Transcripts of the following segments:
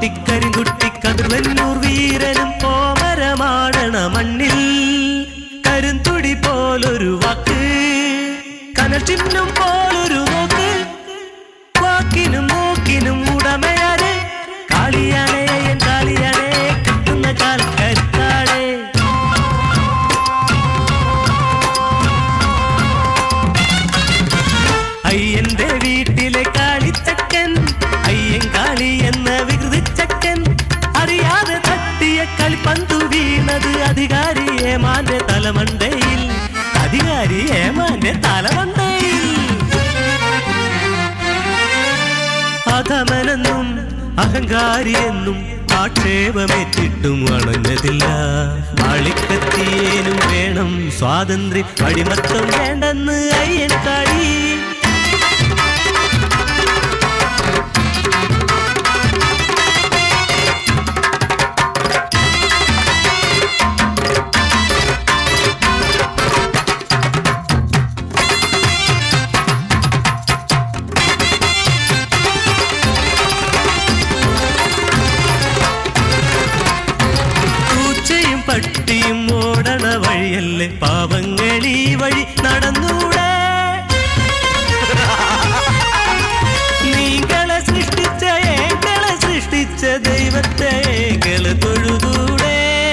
പാണ്ടിക്കരിങ്കുട്ടി കതിർവന്നൂർ വീരനും ഓമരമാടണ മണ്ണിൽ കരുന്തുടി പോലൊരു വാക്ക് കനൽ ചിഹ്നം പോലൊരു നോക്ക് വാക്കിനും മൂക്കിനും ഉടമയാരെ കാളിയാണേ എൻ കാളിയാണേ കിട്ടുന്ന കാൽ കരുത്താടേ അയ്യന്റെ വീട്ടിലെ കാളിച്ചക്കൻ അയ്യൻ കാളി എന്ന വികൃതിച്ചക്കൻ അറിയാതെ തട്ടിയ കളിപ്പന്തു വീണത് അധികാരി ഏമാന്റെ തലമണ്ടയിൽ അധികാരി ഏമാന്റെ തലമണ്ടയിൽ അധമനെന്നും അഹങ്കാരിയെന്നും ആക്ഷേപമേറ്റിട്ടും അണഞ്ഞതില്ല ആളിക്കത്തിയേനും വേണം സ്വാതന്ത്ര്യം അടിമത്തം വേണ്ടെന്ന് അയ്യൻ കാളി പൂച്ചയും പട്ടിയും ഓടണ വഴിയല്ലേ പാവങ്ങൾ ഈ വഴി നടന്നൂടെ നീകളെ സൃഷ്ടിച്ച ഏകളെ സൃഷ്ടിച്ച ദൈവത്തെ ഏകള് തൊഴുതൂടെ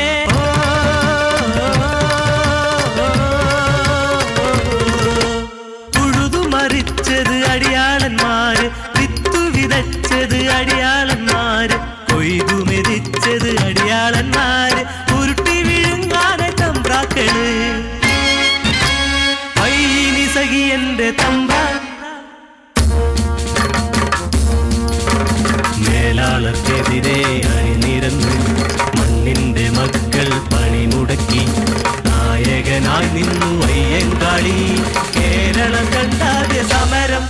ഉഴുതു മറിച്ചത് അടിയാളന്മാര് വിത്തു വിതച്ചത് അടിയാളന്മാര് കൊയ്തു മെതിച്ചത് അടിയാളന്മാര് ഉരുട്ടി വിഴുങ്ങാനെ തമ്പ്രാക്കള് ഐനി സഖി എന്റെ തമ്പ്ര മേലാളർക്കെതിരെ അണിനിരന്നു മണ്ണിന്റെ മക്കൾ പണിമുടക്കി നായകനായി നിന്നു അയ്യങ്കാളി കേരളം കണ്ടാദ്യ സമരം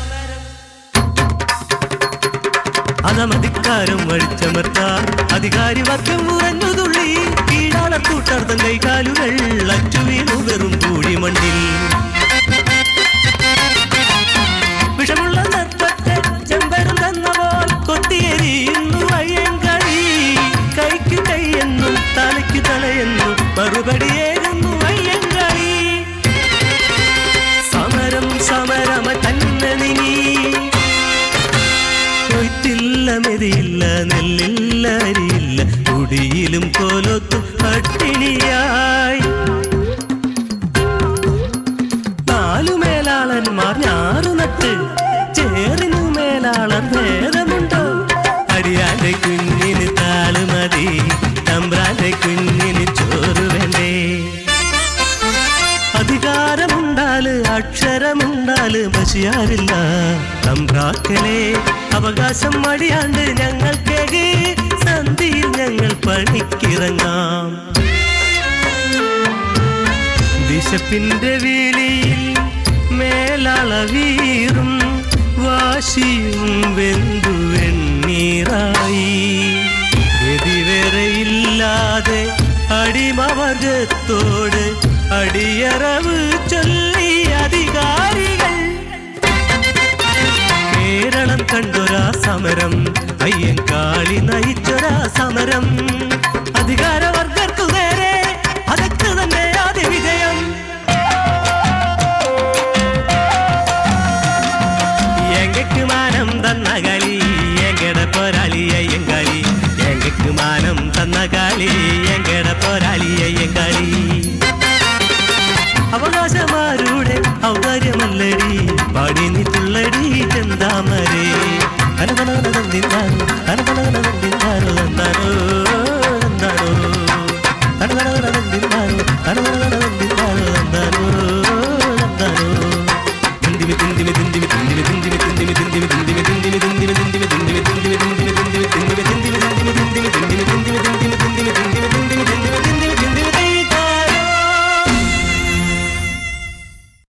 അതമധികാരം വഴിച്ചമർത്താൻ അധികാരി വർഗം ഉറഞ്ഞു തുള്ളി കീഴാളർ കൂട്ടർത്തം കൈകാലുകൾ അച്ചുവീണു വെറും പൂഴിമണ്ണിൽ വിഷമുള്ള നർത്തത്തെ ചെമ്പരം തന്ന പോൽ കൊത്തിയെരിയുന്നു അയ്യങ്കളി കൈക്ക് കൈയെന്നും തലയ്ക്ക് തലയെന്നും മറുപടിയേകുന്നു അയ്യങ്കളി സമരം സമരമ തന്നെ നീങ്ങി കൊയ്ത്തില്ല മെതിയില്ല നെല്ലില്ല അരിയില്ല കുടിയിലും കോലൊത്തു പട്ടിണിയായി നാലു മേലാളന്മാർ ഞാറു നട്ട് ചേറിനു മേലാളർ ഭേദമുണ്ടോ അടിയാന്റെ കുഞ്ഞിന് താള് മതി തമ്പ്രാന്റെ കുഞ്ഞിന് ചോറ് വേണ്ടേ അധികാരമുണ്ടാല് അക്ഷരമുണ്ടാല് ബശിയാറില്ല തമ്പ്രാക്കളെ അവകാശം മടിയാണ്ട് ഞങ്ങൾക്കേകെ സന്ധിയിൽ ഞങ്ങൾ പണിക്കിറങ്ങാം വിശപ്പിന്റെ വിളിയിൽ മേലളവീറും വാശിയും വെന്തു വെണ്ണീറായി ഗതിവരയില്ലാതെ അടിമവർഗത്തോട് അടിയറവ് ചൊല്ലി അധികാരികൾ കേരളം കണ്ടൊരാ സമരം അയ്യങ്കാളി നയിച്ചൊരാ സമരം അധികാരവർഗർക്കു നേരെ അതൊക്കെ തന്നെ ആദ്യ വിജയം എങ്കക്ക് മാനം തന്ന കളി എങ്കട പോരാളി അയ്യങ്കാളി എങ്കക്ക് മാനം തന്ന കളി എങ്കട പോരാളി അയ്യങ്കാളി അവകാശമാരുടെ ഔദാര്യമല്ലടി പാടി നീ തുള്ളടി ചെന്താമരേ